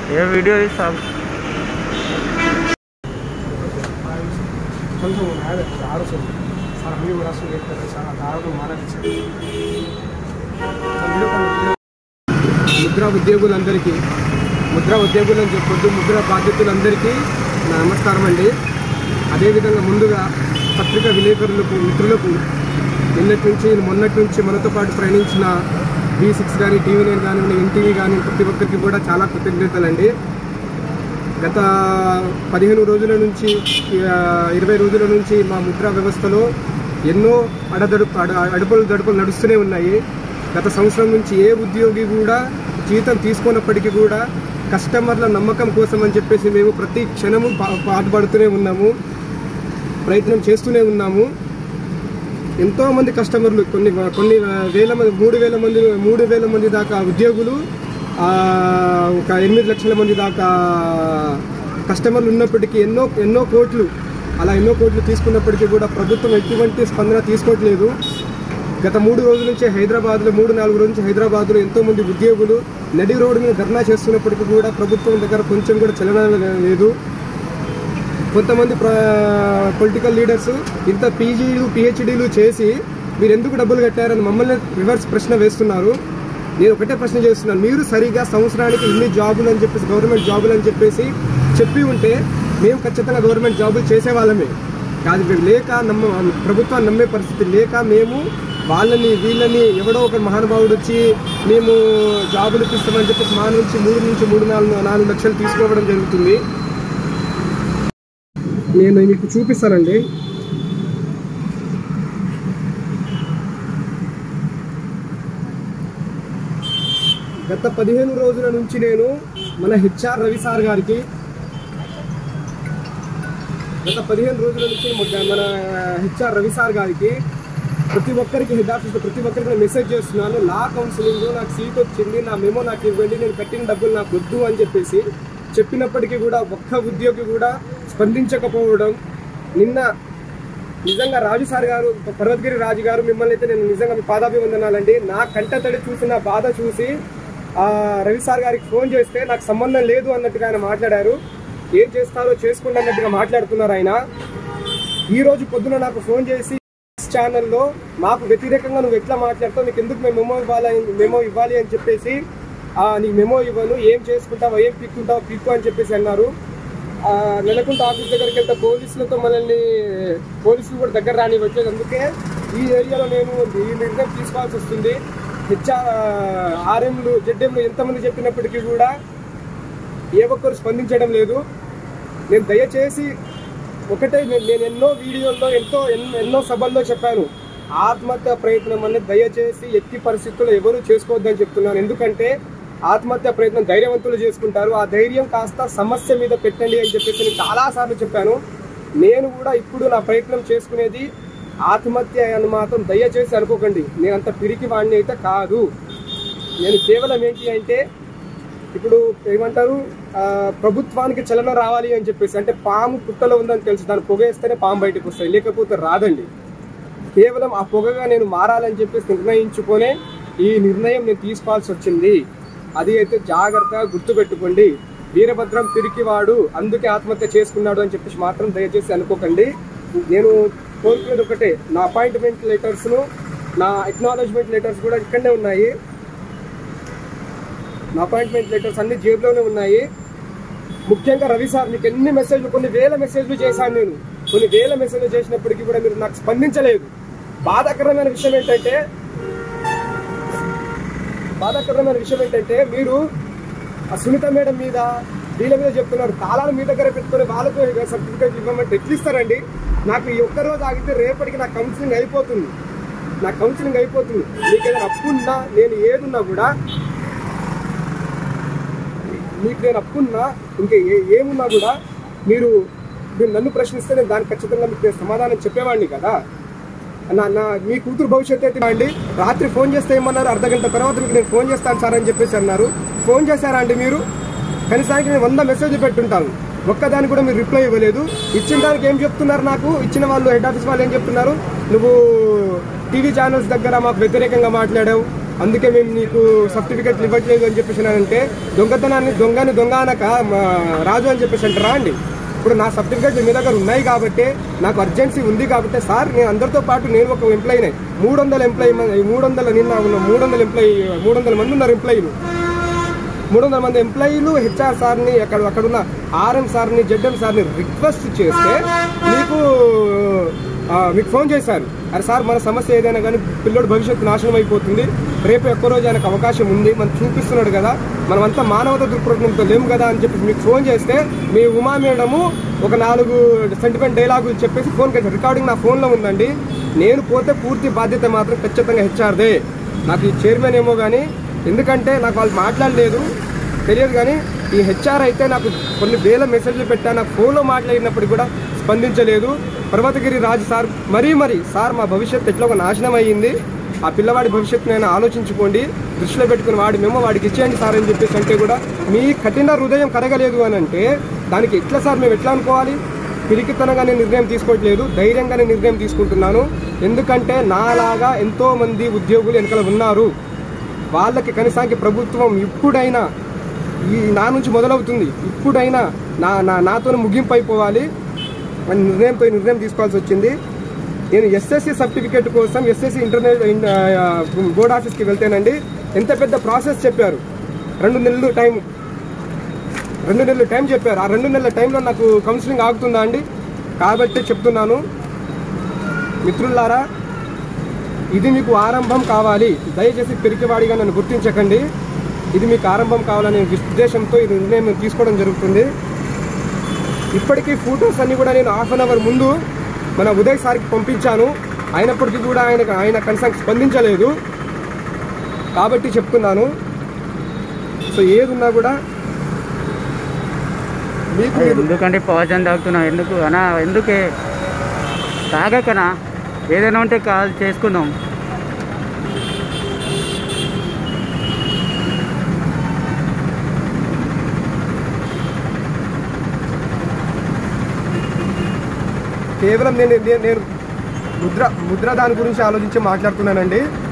ఏ video తీస్తా కొంచెం నాదే ఆలోచన సార్ అన్ని కూడా అసలు చెప్పారు సార్ ఆ దారుణం మానేది ముద్రా ఉద్యోగులందరికీ ముద్రా ఉద్యోగులు అని చెప్పొద్దు ముద్రా బాధ్యతలందరికీ నా నమస్కారం అండి అదేవిధంగా ముందుగా పత్రికా విలేకరులకు మిత్రులకు నిన్నటి నుంచి మొన్నటి నుంచి మనతో పాటు ప్రయాణించిన బీ సిక్స్ కానీ టీవీ నైన్ కానివ్వండి ఎన్టీవీ కానీ ప్రతి ఒక్కరికి కూడా చాలా కృతజ్ఞతలండి గత పదిహేను రోజుల నుంచి ఆ, ఇరవై రోజుల నుంచి మా ముద్రా వ్యవస్థలో ఎన్నో అడదడుపు అడ అడుపులు దడుపులు నడుస్తూనే ఉన్నాయి గత సంవత్సరం నుంచి ఏ ఉద్యోగి కూడా జీతం తీసుకున్నప్పటికీ కూడా కస్టమర్ల నమ్మకం కోసం అని చెప్పేసి మేము ప్రతి క్షణము పా- పాటుపడుతూనే ఉన్నాము ప్రయత్నం చేస్తూనే ఉన్నాము ఎంతో మంది కస్టమర్లు కొన్ని కొన్ని వేల మంది మూడు వేల మంది మూడు వేల మంది దాకా ఉద్యోగులు ఆ, ఒక ఎనిమిది లక్షల మంది దాకా కస్టమర్లు ఉన్నప్పటికీ ఎన్నో ఎన్నో కోట్లు అలా ఎన్నో కోట్లు తీసుకున్నప్పటికీ కూడా ప్రభుత్వం ఎటువంటి స్పందన తీసుకోవట్లేదు గత మూడు రోజుల నుంచి హైదరాబాద్లో మూడు నాలుగు రోజుల నుంచి హైదరాబాద్లో ఎంతో మంది ఉద్యోగులు నడి రోడ్డు మీద ధర్నా చేస్తున్నప్పటికీ కూడా ప్రభుత్వం దగ్గర కొంచెం కూడా చలన లేదు కొంతమంది పొలిటికల్ లీడర్స్ ఇంత పీజీలు పిహెచ్డీలు చేసి మీరు ఎందుకు డబ్బులు కట్టారని మమ్మల్ని రివర్స్ ప్రశ్న వేస్తున్నారు నేను ఒకటే ప్రశ్న చేస్తున్నాను మీరు సరిగా సంవత్సరానికి ఇన్ని జాబులు అని చెప్పేసి గవర్నమెంట్ జాబులు అని చెప్పేసి చెప్పి ఉంటే మేము ఖచ్చితంగా గవర్నమెంట్ జాబులు చేసేవాళ్ళమే కాదు మేము లేక నమ్మ ప్రభుత్వాన్ని నమ్మే పరిస్థితి లేక మేము వాళ్ళని వీళ్ళని ఎవడో ఒక మహానుభావుడు వచ్చి మేము జాబులు ఇప్పిస్తామని చెప్పేసి మా నుంచి మూడు నుంచి మూడు నాలుగు నాలుగు లక్షలు తీసుకోవడం జరుగుతుంది నేను మీకు చూపిస్తానండి గత పదిహేను రోజుల నుంచి నేను మన హెచ్ఆర్ రవి సార్ గారికి గత పదిహేను రోజుల నుంచి మన- మన హెచ్ఆర్ రవి సార్ గారికి ప్రతి ఒక్కరికి హెడ్ ఆఫీస్ ప్రతి ఒక్కరికి నేను మెసేజ్ చేస్తున్నాను నా కౌన్సిలింగ్ నాకు సీట్ వచ్చింది నా మెమో నాకు ఇవ్వండి నేను కట్టిన డబ్బులు నాకు వద్దు అని చెప్పేసి చెప్పినప్పటికీ కూడా ఒక్క ఉద్యోగి కూడా స్పందించకపోవడం నిన్న నిజంగా రాజు సార్ గారు పర్వతగిరి రాజు గారు మిమ్మల్ని అయితే నేను నిజంగా మీ పాదాభివందనాలండి నా కంట తడి చూసి నా బాధ చూసి ఆ రవి సార్ గారికి ఫోన్ చేస్తే నాకు సంబంధం లేదు అన్నట్టుగా ఆయన మాట్లాడారు ఏం చేస్తారో చేసుకోండి అన్నట్టుగా మాట్లాడుతున్నారు ఆయన ఈ రోజు పొద్దున నాకు ఫోన్ చేసి ఛానల్లో మాకు వ్యతిరేకంగా నువ్వు ఎట్లా మాట్లాడతావు నీకు ఎందుకు మేము మెమో ఇవ్వాలి మెమో ఇవ్వాలి అని చెప్పేసి ఆ, నీకు మెమో ఇవ్వను ఏం చేసుకుంటావో ఏం పిక్కుంటావో పిక్కు అని చెప్పేసి అన్నారు ఆ, నెలకుంట ఆఫీస్ దగ్గరికి వెళ్తే పోలీసులతో మనల్ని పోలీసులు కూడా దగ్గర రానివ్వట్లేదు అందుకే ఈ ఏరియాలో నేను ఈ నిర్ణయం తీసుకోవాల్సి వస్తుంది హెచ్ఆర్ ఆర్ఎంలు జెడ్ఎంలు ఎంతమంది చెప్పినప్పటికీ కూడా ఏ ఒక్కరు స్పందించడం లేదు నేను దయచేసి ఒకటే నేను నేను ఎన్నో వీడియోల్లో ఎంతో ఎన్నో ఎన్నో సభల్లో చెప్పాను ఆత్మహత్య ప్రయత్నం అనేది దయచేసి ఎట్టి పరిస్థితుల్లో ఎవరు చేసుకోవద్దని చెప్తున్నాను ఎందుకంటే ఆత్మహత్య ప్రయత్నం ధైర్యవంతులు చేసుకుంటారు ఆ ధైర్యం కాస్త సమస్య మీద పెట్టండి అని చెప్పేసి నేను చాలాసార్లు చెప్పాను నేను కూడా ఇప్పుడు నా ప్రయత్నం చేసుకునేది ఆత్మహత్య అని మాత్రం దయచేసి అనుకోకండి నేను అంత పిరికి వాడిని అయితే కాదు నేను కేవలం ఏంటి అంటే ఇప్పుడు ఏమంటారు ఆ, ప్రభుత్వానికి చలన రావాలి అని చెప్పేసి అంటే పాము పుట్టలో ఉందని తెలుసు దాన్ని పొగేస్తేనే పాము బయటకు వస్తాయి లేకపోతే రాదండి కేవలం ఆ పొగగా నేను మారాలని చెప్పేసి నిర్ణయించుకొనే ఈ నిర్ణయం నేను తీసుకోవాల్సి వచ్చింది అది అయితే జాగ్రత్తగా గుర్తుపెట్టుకోండి వీరభద్రం పిరికివాడు అందుకే ఆత్మహత్య చేసుకున్నాడు అని చెప్పేసి మాత్రం దయచేసి అనుకోకండి నేను కోరుకునేది ఒకటే నా అపాయింట్మెంట్ లెటర్స్ను నా అక్నాలజ్మెంట్ లెటర్స్ కూడా ఇక్కడనే ఉన్నాయి నా అపాయింట్మెంట్ లెటర్స్ అన్ని జేబులోనే ఉన్నాయి ముఖ్యంగా రవి సార్ మీకు ఎన్ని మెసేజ్లు కొన్ని వేల మెసేజ్లు చేశాను నేను కొన్ని వేల మెసేజ్లు చేసినప్పటికీ కూడా మీరు నాకు స్పందించలేదు బాధాకరమైన విషయం ఏంటంటే బాధాకరమైన విషయం ఏంటంటే మీరు ఆ సునీత మేడం మీద వీళ్ళ మీద చెప్తున్నారు తాళాలు మీ దగ్గర పెట్టుకొని వాళ్ళకు సర్టిఫికేట్ ఇవ్వమంటే ఎట్లా ఇస్తారండి నాకు ఈ ఒక్క రోజు ఆగితే రేపటికి నా కౌన్సిలింగ్ అయిపోతుంది నా కౌన్సిలింగ్ అయిపోతుంది మీకు ఏదైనా అప్పున్నా నేను ఏదున్నా కూడా మీకు నేను అప్పున్నా ఇంకా ఏ ఏమున్నా కూడా మీరు మీరు నన్ను ప్రశ్నిస్తే నేను దానికి ఖచ్చితంగా మీకు నేను సమాధానం చెప్పేవాడిని కదా నా నా మీ కూతురు భవిష్యత్తు అయితే అండి రాత్రి ఫోన్ చేస్తే ఏమన్నారు అర్ధ గంట తర్వాత మీకు నేను ఫోన్ చేస్తాను సార్ అని చెప్పేసి అన్నారు ఫోన్ చేశారా అండి మీరు కనీసానికి నేను వంద మెసేజ్ పెట్టుంటాను ఒక్కదానికి కూడా మీరు రిప్లై ఇవ్వలేదు ఇచ్చిన దానికి ఏం చెప్తున్నారు నాకు ఇచ్చిన వాళ్ళు హెడ్ ఆఫీస్ వాళ్ళు ఏం చెప్తున్నారు నువ్వు టీవీ ఛానల్స్ దగ్గర మాకు వ్యతిరేకంగా మాట్లాడావు అందుకే మేము నీకు సర్టిఫికెట్లు ఇవ్వట్లేదు అని చెప్పేసి అంటే దొంగతనాన్ని దొంగని దొంగ అనక మా రాజు అని చెప్పేసి అంటారా అండి ఇప్పుడు నా సర్టిఫికెట్లు మీ దగ్గర ఉన్నాయి కాబట్టి నాకు అర్జెన్సీ ఉంది కాబట్టి సార్ నేను అందరితో పాటు నేను ఒక ఎంప్లాయీనే మూడు వందల ఎంప్లాయీ మూడు వందల నిన్న ఉన్న మూడు వందల ఎంప్లాయీ మూడు వందల మంది ఉన్నారు ఎంప్లాయీలు మూడు వందల మంది ఎంప్లాయీలు హెచ్ఆర్ సార్ని అక్కడ అక్కడున్న ఆర్ఎం సార్ని జెడ్ఎం సార్ని రిక్వెస్ట్ చేస్తే మీకు ఆ, మీకు ఫోన్ చేశారు అరే సార్ మన సమస్య ఏదైనా కానీ పిల్లోడు భవిష్యత్తు నాశనం అయిపోతుంది రేపు ఒక్క రోజు ఆయనకు అవకాశం ఉంది మనం చూపిస్తున్నాడు కదా మనమంతా మానవత దృక్పథంతో లేము కదా అని చెప్పి మీకు ఫోన్ చేస్తే మీ ఉమా మేడము ఒక నాలుగు సెంటిమెంట్ డైలాగులు చెప్పేసి ఫోన్ చేశారు రికార్డింగ్ నా ఫోన్లో ఉందండి నేను పోతే పూర్తి బాధ్యత మాత్రం ఖచ్చితంగా హెచ్ఆర్దే నాకు ఈ చైర్మన్ ఏమో కానీ ఎందుకంటే నాకు వాళ్ళు మాట్లాడలేదు తెలియదు కానీ ఈ హెచ్ఆర్ అయితే నాకు కొన్ని వేల మెసేజ్లు పెట్టా నాకు ఫోన్లో మాట్లాడినప్పుడు కూడా స్పందించలేదు పర్వతగిరి రాజు సార్ మరీ మరీ సార్ మా భవిష్యత్తు ఎట్లా ఒక నాశనం అయ్యింది ఆ పిల్లవాడి భవిష్యత్తును నేను ఆలోచించుకోండి దృష్టిలో పెట్టుకుని వాడి మేము వాడికి ఇచ్చేయండి సార్ అని చెప్పేసి అంటే కూడా మీ కఠిన హృదయం కరగలేదు అని అంటే దానికి ఎట్లా సార్ మేము ఎట్లా అనుకోవాలి పిరికితనంగానే నిర్ణయం తీసుకోవట్లేదు ధైర్యంగానే నిర్ణయం తీసుకుంటున్నాను ఎందుకంటే నాలాగా ఎంతో మంది ఉద్యోగులు వెనకాల ఉన్నారు వాళ్ళకి కనీసానికి ప్రభుత్వం ఇప్పుడైనా ఈ నా నుంచి మొదలవుతుంది ఇప్పుడైనా నా నా నాతో ముగింపు అయిపోవాలి అని నిర్ణయంతో ఈ నిర్ణయం తీసుకోవాల్సి వచ్చింది నేను ఎస్ఎస్సి సర్టిఫికేట్ కోసం ఎస్ఎస్సి ఇంటర్నెట్ బోర్డ్ ఆఫీస్కి వెళ్తేనండి ఎంత పెద్ద ప్రాసెస్ చెప్పారు రెండు నెలలు టైం రెండు నెలలు టైం చెప్పారు ఆ రెండు నెలల టైంలో నాకు కౌన్సిలింగ్ ఆగుతుందా అండి కాబట్టి చెప్తున్నాను మిత్రులారా ఇది మీకు ఆరంభం కావాలి దయచేసి పిరికివాడిగా నన్ను గుర్తించకండి ఇది మీకు ఆరంభం కావాలనే ఉద్దేశంతో ఈ నిర్ణయం తీసుకోవడం జరుగుతుంది ఇప్పటికీ ఫొటోస్ అన్ని కూడా నేను హాఫ్ అన్ అవర్ ముందు మన ఉదయ్ సార్కి పంపించాను అయినప్పటికీ కూడా ఆయన ఆయన కనీసం స్పందించలేదు కాబట్టి చెప్తున్నాను సో ఏది ఉన్నా కూడా మీకు మీరు ఎందుకంటే పాయిజన్ తాగుతున్నావు ఎందుకు అనా ఎందుకే తాగకనా ఏదైనా ఉంటే కాల్ చేసుకుందాం కేవలం నేను నేను- నేను ముద్ర ముద్ర దాని గురించి ఆలోచించి మాట్లాడుతున్నానండి